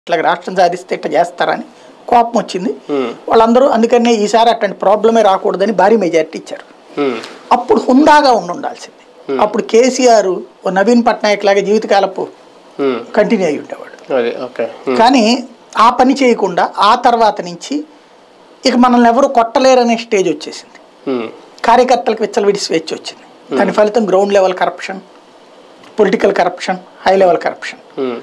ఇట్లా రాష్ట్రం సాధిస్తే ఇట్లా చేస్తారని కోపం వచ్చింది ఉమ్, వాళ్ళందరూ అందుకనే ఈసారి అట్లాంటి ప్రాబ్లమే రాకూడదని భారీ మెజారిటీ ఇచ్చారు ఉమ్, అప్పుడు హుందాగా ఉండి ఉండాల్సింది అప్పుడు కేసీఆర్ ఓ నవీన్ పట్నాయక్ లాగా జీవితకాలపు ఉమ్, కంటిన్యూ అయి ఉండేవాడు అదే ఓకే ఉమ్, కానీ ఆ పని చేయకుండా ఆ తర్వాత నుంచి ఇక మనల్ని ఎవరు కొట్టలేరనే స్టేజ్ వచ్చేసింది ఉమ్, కార్యకర్తలకు విచ్చలవిడి స్వేచ్ఛ వచ్చింది దాని ఫలితం ground level corruption political corruption high level corruption um,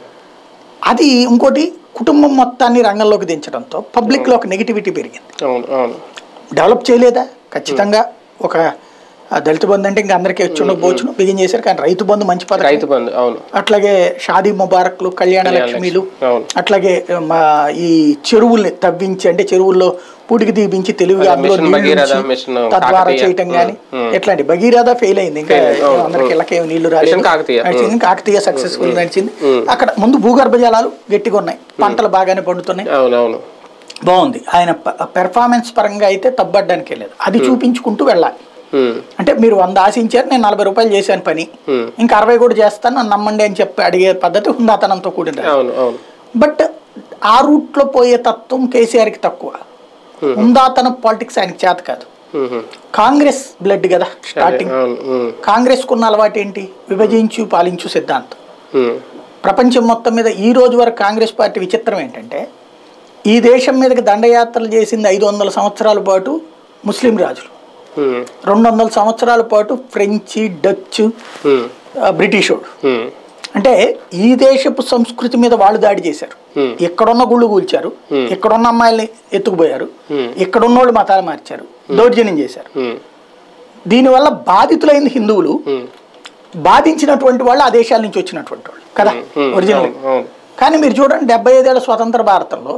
అది ఇంకోటి కుటుంబం మొత్తాన్ని రంగంలోకి దించడంతో పబ్లిక్లో ఒక నెగిటివిటీ పెరిగింది అవును అవును డెవలప్ చేయలేదా ఖచ్చితంగా ఒక ఆ, దళిత బంధు అంటే ఇంకా అందరికీ వచ్చి ఉండకపోవచ్చును బిగిన్ చేశారు కానీ రైతు బంధు మంచి పథకం రైతు బంధు అవును అట్లాగే షాదీ ముబారక్లు కళ్యాణ కళ్యాణ లక్ష్మిలు లక్ష్మి, అవును. అట్లాగే మా ఈ చెరువుల్ని తవ్వించి అంటే చెరువుల్లో పూడికి తీపించి తెలివిగా అదే అందులో మిషన్ నీళ్లు భగీరథ, ఉంచి మిషన్ తద్వారా కాకతీయ. చేయటం కానీ ఉమ్, ఉమ్. ఎట్లాంటి భగీరథ ఫెయిల్ అయింది ఇంకా Fail అయింది, అవును, అందరికి ఉమ్. ఇళ్ళకేం నీళ్లు మిషన్ రాలేదు కాకతీయ, నడిచింది కాకతీయ సక్సెస్ఫుల్ నడిచింది ఉమ్. అక్కడ ముందు భూగర్భ జలాలు గట్టిగా ఉన్నాయి పంటలు బాగానే పండుతున్నాయి అవును అవును బాగుంది ఆయన పెర్ఫార్మెన్స్ పరంగా అయితే తబ్బడ్డానికి లేదు అది చూపించుకుంటూ వెళ్ళాలి ఉమ్, అంటే మీరు వంద ఆశించారు నేను నలభై రూపాయలు చేశాను పని ఉమ్, ఇంకా అరవై కూడా చేస్తాను నన్ను నమ్మండి అని చెప్పి అడిగే పద్ధతి హుందాతనంతో కూడిన అవును అవును బట్ ఆ రూట్లో పోయే తత్వం కేసీఆర్కి తక్కువ హుందాతనం పాలిటిక్స్ ఆయనకి చేత కాదు ఉమ్, కాంగ్రెస్ బ్లడ్ కదా అదే, స్టార్టింగ్ అవును ఉమ్, కాంగ్రెస్కున్న అలవాటు ఏంటి విభజించు పాలించు సిద్ధాంతం ఉమ్, ప్రపంచం మొత్తం మీద ఈ రోజు వరకు కాంగ్రెస్ పార్టీ విచిత్రం ఏంటంటే ఈ దేశం మీదకి దండయాత్రలు చేసింది ఐదు వందల సంవత్సరాల పాటు ముస్లిం రాజులు ఉమ్, రెండు వందల సంవత్సరాల పాటు ఫ్రెంచి డచ్ ఉమ్, ఆ, బ్రిటిషోడు ఉమ్, అంటే ఈ దేశపు సంస్కృతి మీద వాళ్ళు దాడి చేశారు Hmm. ఎక్కడున్న గుళ్ళు కూల్చారు Hmm. ఎక్కడున్న అమ్మాయిల్ని ఎత్తుకుపోయారు Hmm. ఎక్కడున్న వాళ్ళు మతాలు మార్చారు దౌర్జన్యం చేశారు ఉమ్, దీనివల్ల బాధితులైన హిందువులు ఉమ్, బాధించినటువంటి వాళ్ళు ఆ దేశాల నుంచి వచ్చినటువంటి వాళ్ళు కదా Hmm. ఒరిజినల్ అవును అవును కానీ మీరు చూడండి డెబ్బై ఐదేళ్ల స్వతంత్ర భారతంలో